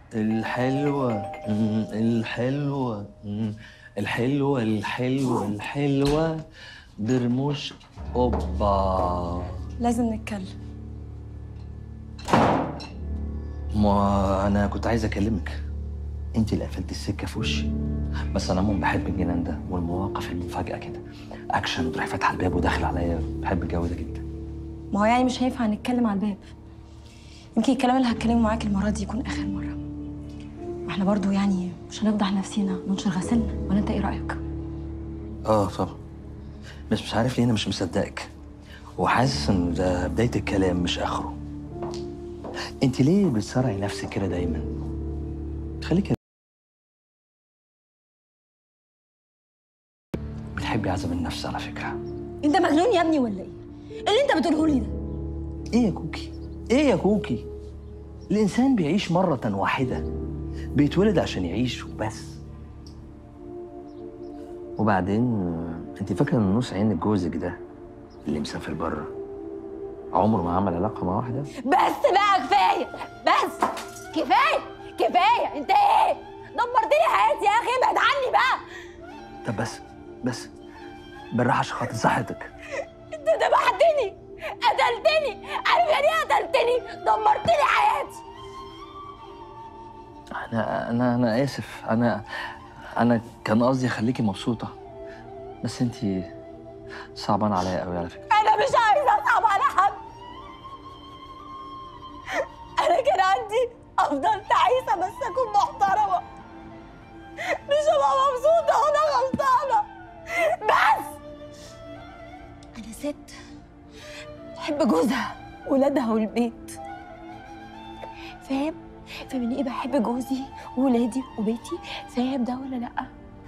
الحلوة مم، الحلوة مم، الحلوة الحلوة الحلوة برموش اوبا لازم نتكلم ما انا كنت عايز اكلمك انت اللي قفلت السكه في وشي بس انا عموما بحب الجنان ده والمواقف المفاجاه كده اكشن وتروحي فاتحه الباب وداخل عليا بحب الجو ده جدا ما هو يعني مش هينفع نتكلم على الباب يمكن الكلام اللي هتكلمه معاك المرة دي يكون آخر مرة ما احنا برضو يعني مش هنفضح نفسينا ننشر غسلنا ولا انت ايه رأيك؟ اه طبعا بس مش عارف ليه انا مش مصدقك وحاسس ان ده بدايه الكلام مش اخره انت ليه بتصارعي نفسك كده دايما خليك بتحبي عزم النفس على فكره انت مجنون يا ابني ولا ايه؟ اللي انت بتقوله لي ده ايه يا كوكي ايه يا كوكي الانسان بيعيش مره واحده بيتولد عشان يعيش وبس وبعدين آه، انت فاكره ان نص عين جوزك ده اللي مسافر بره عمره ما عمل علاقه مع واحده بس بقى كفايه بس كفايه كفايه انت ايه دمرت لي حياتي يا اخي ابعد عني بقى طب بس بس بالراحه عشان خاطر صحتك انت ذبحتني قتلتني عارف يعني ايه قتلتني دمرت لي حياتي انا انا انا اسف انا انا كان قصدي اخليكي مبسوطه بس انت صعبان عليا قوي على فكره انا مش عايزه اصعب على حد انا كان عندي افضل تعيسه بس اكون محترمه مش هبقى مبسوطه وانا غلطانه بس انا ست بحب جوزها ولادها والبيت فاهم فاهم ان ايه بحب جوزي وولادي وبيتي فاهم ده ولا لا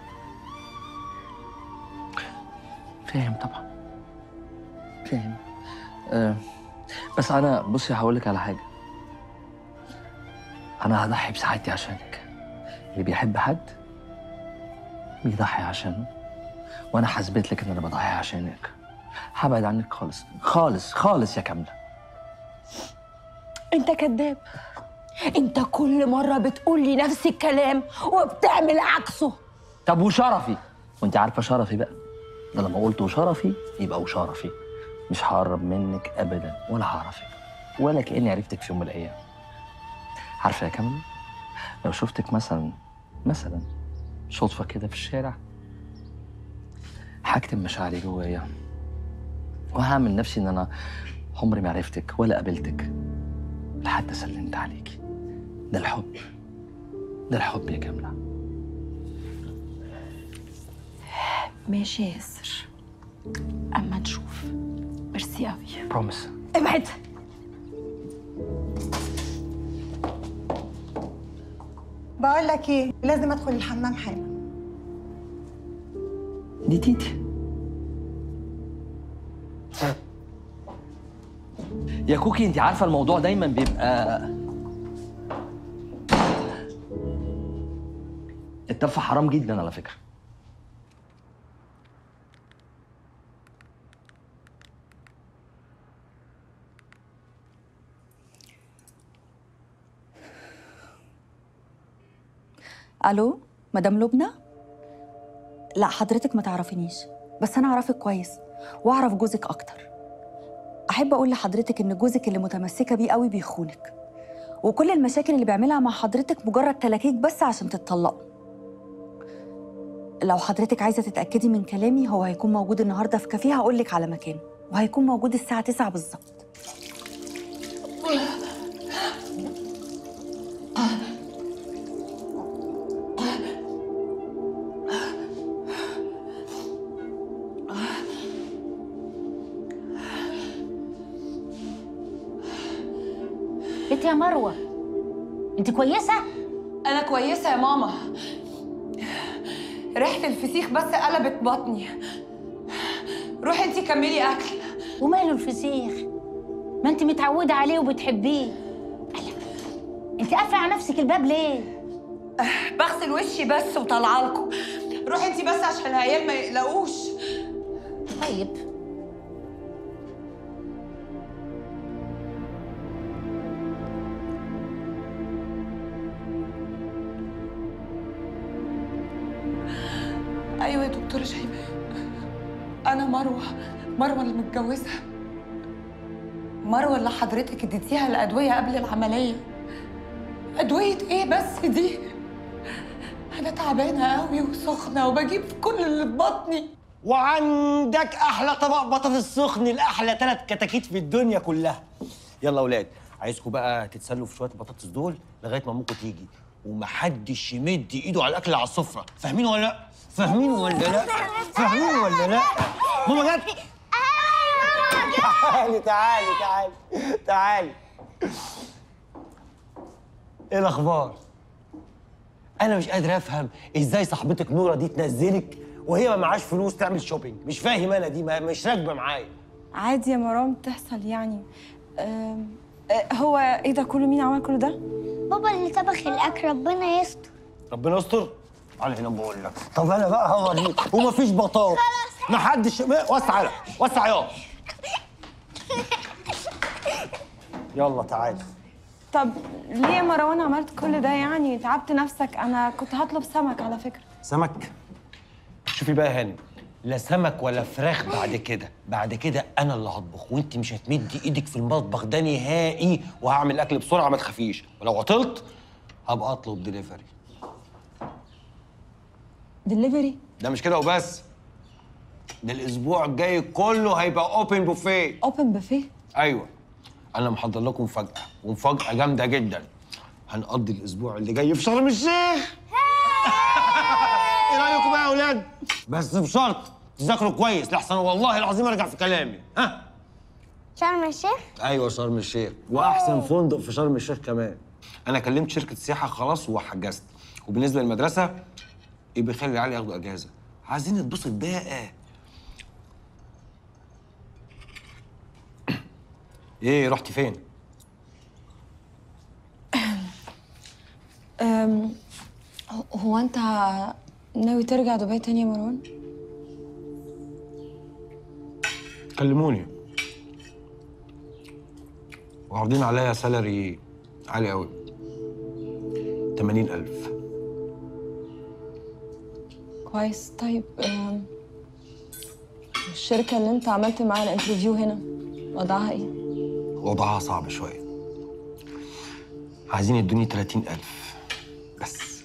فاهم طبعا فاهم أه بس انا بصي هقول لك على حاجه انا هضحي بساعتي عشانك اللي بيحب حد بيضحي عشانه وانا هثبت لك ان انا بضحي عشانك هبعد عنك خالص خالص خالص يا كامله انت كذاب انت كل مره بتقول لي نفس الكلام وبتعمل عكسه طب وشرفي وانت عارفه شرفي بقى ده لما قلت وشرفي يبقى وشرفي مش هقرب منك ابدا ولا هعرفك ولا كاني عرفتك في يوم من الايام عارفه يا كامل لو شفتك مثلا مثلا صدفه كده في الشارع هكتم مشاعري جوايا وهعمل نفسي ان انا عمري ما عرفتك ولا قابلتك لحد سلمت عليكي ده الحب ده الحب يا كامله ماشي يا ياسر اما نشوف ميرسي قوي بروميس ابعد بقول لك ايه لازم ادخل الحمام حالا دي تيتي يا كوكي انت عارفه الموضوع دايما بيبقى التفة حرام جدا على فكره الو مدام لبنى لا حضرتك ما تعرفينيش بس انا اعرفك كويس واعرف جوزك اكتر احب اقول لحضرتك ان جوزك اللي متمسكه بيه قوي بيخونك وكل المشاكل اللي بيعملها مع حضرتك مجرد تلاكيك بس عشان تتطلقوا لو حضرتك عايزه تتاكدي من كلامي هو هيكون موجود النهارده في كافيه هقول لك على مكانه وهيكون موجود الساعه 9 بالظبط انت يا مروه انت كويسه أنا كويسة يا ماما ريحة الفسيخ بس قلبت بطني روحي انتي كملي أكل وماله الفسيخ ما انت متعوده عليه وبتحبيه ألا، انت قافله على نفسك الباب ليه بغسل وشي بس وطالعة لكم روحي انتي بس عشان العيال ما يقلقوش طيب ايوه يا دكتوره شيماء انا مروه مروه اللي متجوزه مروه اللي حضرتك اديتيها الادويه قبل العمليه ادويه ايه بس دي انا تعبانه قوي وسخنه وبجيب في كل اللي في بطني وعندك احلى طبق بطاطس سخن الاحلى ثلاث كتاكيت في الدنيا كلها يلا يا اولاد عايزكم بقى تتسلوا في شويه البطاطس دول لغايه ما امكم تيجي ومحدش يمد ايده على الاكل على السفره فاهمين ولا لا فاهمين ولا لا فاهمين ولا لا ماما جت تعالي تعالي تعالي تعالي ايه الاخبار انا مش قادر افهم ازاي صاحبتك نوره دي تنزلك وهي ما معاش فلوس تعمل شوبينج مش فاهم انا دي ما مش راكبه معايا عادي يا مرام بتحصل يعني أم، أه، هو ايه ده كله مين عمل كل ده؟ بابا اللي طبخ الاكل ربنا يستر ربنا يستر تعالى هنا بقول لك طب انا بقى هوريك ومفيش بطاط ما حدش ما- وسع يلا وسع يلا يلا تعالى طب ليه يا مروان عملت كل ده يعني تعبت نفسك انا كنت هطلب سمك على فكره سمك شوفي بقى يا هانم لا سمك ولا فراخ بعد كده بعد كده انا اللي هطبخ وانت مش هتمدي ايدك في المطبخ ده نهائي وهعمل اكل بسرعه ما تخافيش ولو عطلت هبقى اطلب دليفري دليفري ده مش كده وبس ده الاسبوع الجاي كله هيبقى اوبن بوفيه اوبن بوفيه ايوه انا محضر لكم مفاجاه ومفاجاه جامده جدا هنقضي الاسبوع اللي جاي في شرم الشيخ ايه رايكم بقى يا اولاد بس بشرط تذاكروا كويس لحسن والله العظيم ارجع في كلامي ها شرم الشيخ ايوه شرم الشيخ واحسن فندق في شرم الشيخ كمان انا كلمت شركه سياحه خلاص وحجزت وبالنسبه للمدرسه يبقى خلي العيال ياخدوا اجازه عايزين نتبسط بقى ايه رحتي فين أم، هو- هو انت ناوي ترجع دبي تاني يا مروان؟ كلموني وعارضين عليا سالري عالي قوي 80000 كويس طيب أم، الشركة اللي انت عملت معاها الانترفيو هنا وضعها ايه؟ وضعها صعب شوية عايزين يدوني 30000 بس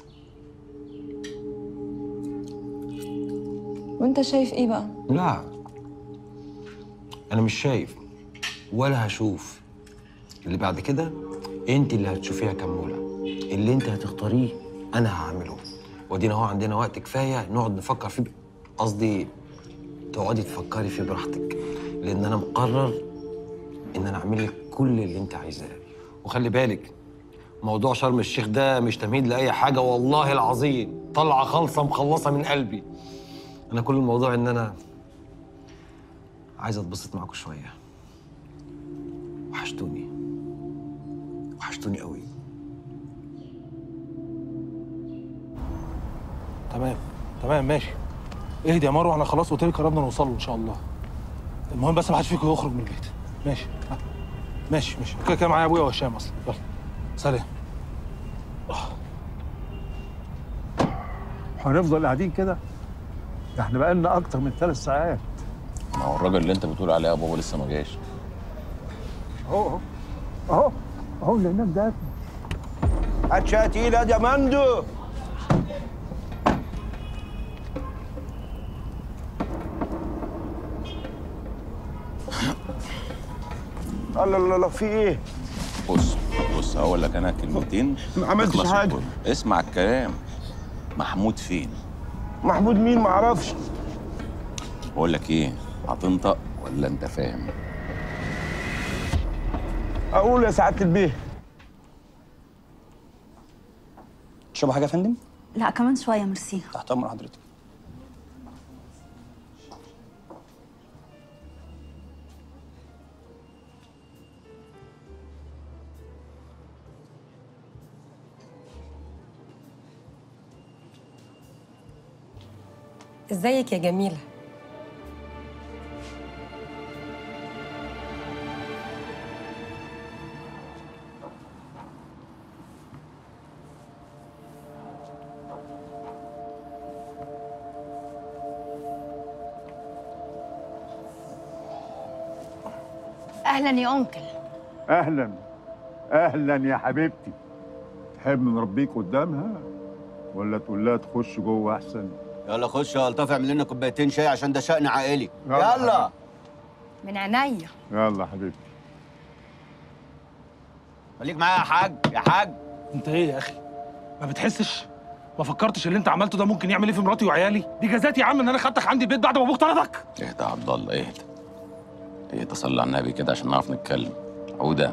وانت شايف ايه بقى؟ لا أنا مش شايف ولا هشوف اللي بعد كده أنت اللي هتشوفيها كمولة اللي أنت هتختاريه أنا هعمله ودينا هو عندنا وقت كفاية نقعد نفكر فيه ب- قصدي تقعدي تفكري فيه براحتك لأن أنا مقرر إن أنا أعمل لك كل اللي أنت عايزاه وخلي بالك موضوع شرم الشيخ ده مش تمهيد لأي حاجة والله العظيم طلعة خالصة مخلصة من قلبي أنا كل الموضوع إن أنا عايز اتبسط معاكم شويه وحشتوني وحشتوني قوي تمام تمام ماشي اهدي يا مروه احنا خلاص قلت لك قربنا نوصل له ان شاء الله المهم بس ما حدش فيكم يخرج من البيت ماشي ها. ماشي ماشي كده كده معايا ابويا وهشام اصلا يلا سلام هنفضل قاعدين كده ده احنا بقالنا اكتر من ثلاث ساعات ما هو الراجل اللي انت بتقول عليه يا بابا لسه ما جاش اهو اهو اهو اهو اللي هناك ده هاتشاتي لا يا مندو الله الله الله في ايه؟ بص بص هقول لك انا كلمتين ما عملتش يخلصوا حاجة. الكل. اسمع الكلام محمود فين محمود مين ما اعرفش بقول لك ايه هتنطق ولا انت فاهم اقول يا سعاده البيه تشربوا حاجه يا فندم؟ لا كمان شويه ميرسي تحت امر حضرتك ازيك يا جميلة اهلا يا انكل اهلا اهلا يا حبيبتي تحب نربيك قدامها ولا تقول لها تخش جوه احسن يلا خش يا الطف اعمل لنا كوبايتين شاي عشان ده شأن عائلي يلا. يلا من عينيا يلا حبيبتي خليك معايا يا حاج يا حاج انت ايه يا اخي ما بتحسش ما فكرتش اللي انت عملته ده ممكن يعمل ايه في مراتي وعيالي دي جزاتي يا عم ان انا خدتك عندي البيت بعد ما ابوك طردك اهدى يا عبد الله اهدى اهدى صلي على النبي كده عشان نعرف نتكلم عودة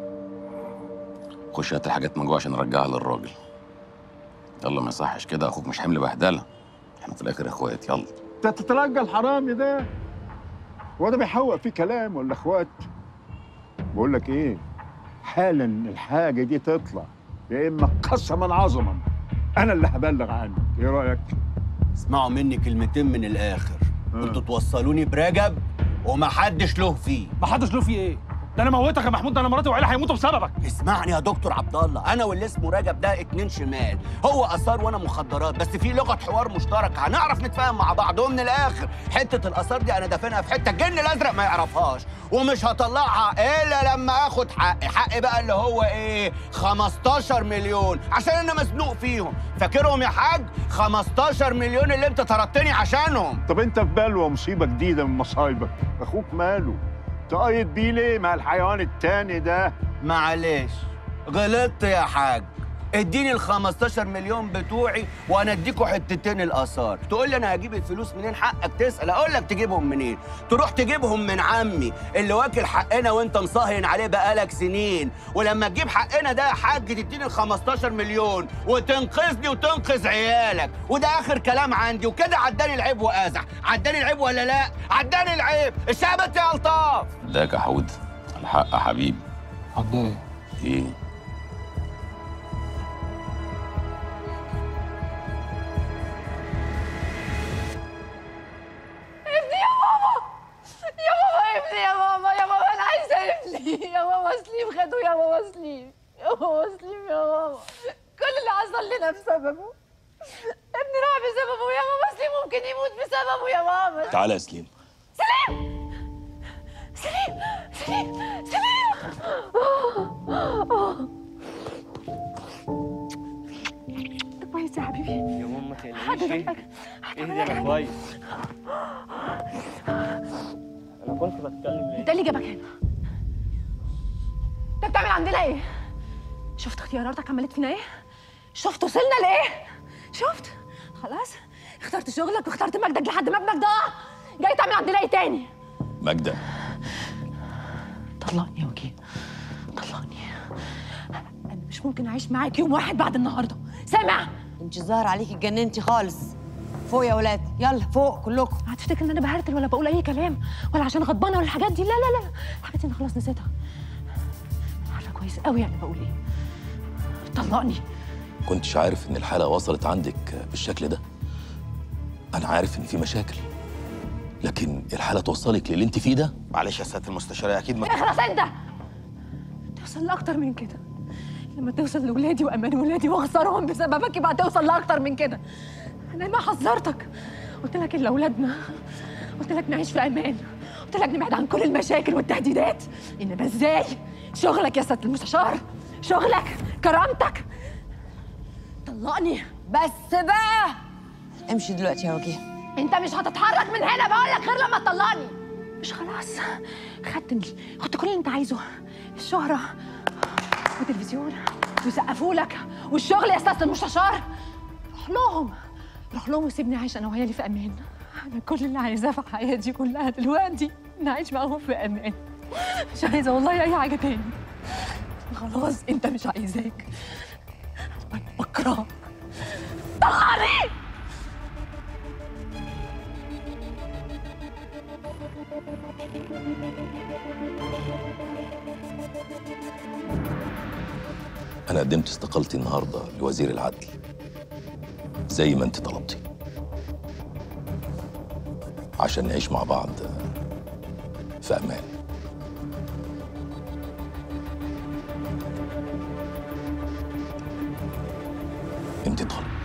خش هات الحاجات من جوه عشان نرجعها للراجل يلا ما يصحش كده اخوك مش حمل بهدله احنا في الاخر اخوات يلا انت تترجى الحرامي ده هو ده بيحوق فيه كلام ولا اخوات بقول لك ايه حالا الحاجه دي تطلع يا اما قسما عظما انا اللي هبلغ عنك ايه رايك اسمعوا مني كلمتين من الاخر انتوا توصلوني برجب ومحدش له فيه محدش له فيه ايه ده انا موتك يا محمود ده انا مراتي وعيالي هيموتوا بسببك اسمعني يا دكتور عبد الله انا واللي اسمه رجب ده اتنين شمال هو اثار وانا مخدرات بس في لغه حوار مشترك هنعرف نتفاهم مع بعض ومن الاخر حته الاثار دي انا دافنها في حته الجن الازرق ما يعرفهاش ومش هطلعها الا لما اخد حقي حقي بقى اللي هو ايه 15 مليون عشان انا مزنوق فيهم فاكرهم يا حاج 15 مليون اللي انت طردتني عشانهم طب انت في بلوه مصيبه جديده من مصايبك اخوك ماله تقيد بيه ليه مع الحيوان التاني ده معلش غلطت يا حاج اديني ال 15 مليون بتوعي وانا اديكوا حتتين الاثار تقول لي انا هجيب الفلوس منين حقك تسال اقول لك تجيبهم منين تروح تجيبهم من عمي اللي واكل حقنا وانت مصهين عليه بقالك سنين ولما تجيب حقنا ده يا حاج تديني ال 15 مليون وتنقذني وتنقذ عيالك وده اخر كلام عندي وكده عداني العيب وازح عداني العيب ولا لا عداني العيب الشعب يا الطاف اداك يا حود الحق يا حبيبي عدايا ايه ابني يا ماما يا ماما ابني يا ماما يا ماما انا عايزه ابني يا ماما سليم خدوا يا ماما سليم يا ماما سليم يا ماما كل اللي حصل لنا بسببه ابني راح بسببه يا ماما سليم ممكن يموت بسببه يا ماما تعالى يا سليم سليم سليم سليم سليم كويس يا حبيبي يا ماما ما حد تقلقيش جنبك اهدي انا كويس انا كنت بتكلم انت اللي جابك هنا انت بتعمل عندنا ايه شفت اختياراتك عملت فينا ايه شفت وصلنا لايه شفت خلاص اخترت شغلك واخترت مجدك لحد ما ابنك ضاع جاي تعمل عندنا ايه تاني ماجدة طلقني يا وكيل طلقني انا مش ممكن اعيش معاك يوم واحد بعد النهارده سامع انت ظاهر عليكي اتجننتي خالص فوق يا ولاد يلا فوق كلكم هتفتكر ان انا بهرتل ولا بقول اي كلام ولا عشان غضبانه ولا الحاجات دي لا لا لا الحاجات دي انا خلاص نسيتها عارفه كويس قوي انا بقول ايه طلقني كنتش عارف ان الحالة وصلت عندك بالشكل ده انا عارف ان في مشاكل لكن الحالة توصلك للي انت فيه ده معلش يا سياده المستشار اكيد ما اخلص انت توصل لاكتر من كده لما توصل لاولادي وامان ولادي واخسرهم بسببك يبقى توصل لاكتر من كده انا ما حذرتك قلت لك الا اولادنا قلت لك نعيش في امان قلت لك نبعد عن كل المشاكل والتهديدات انما ازاي شغلك يا سياده المستشار شغلك كرامتك طلقني بس بقى امشي دلوقتي يا وجيه انت مش هتتحرك من هنا بقول لك غير لما تطلقني مش خلاص خدت ال- خدت كل اللي انت عايزه الشهرة وتلفزيون ويسقفوا لك والشغل يا استاذ المستشار روح لهم روح لهم وسيبني عايش انا وعيالي في امان انا كل اللي عايزاه في حياتي كلها دلوقتي ان اعيش معاهم في امان مش عايزه والله اي حاجه تاني خلاص انت مش عايزاك انا بكرهك طلعني انا قدمت استقالتي النهارده لوزير العدل زي ما انت طلبتي عشان نعيش مع بعض في امان انت ادخلي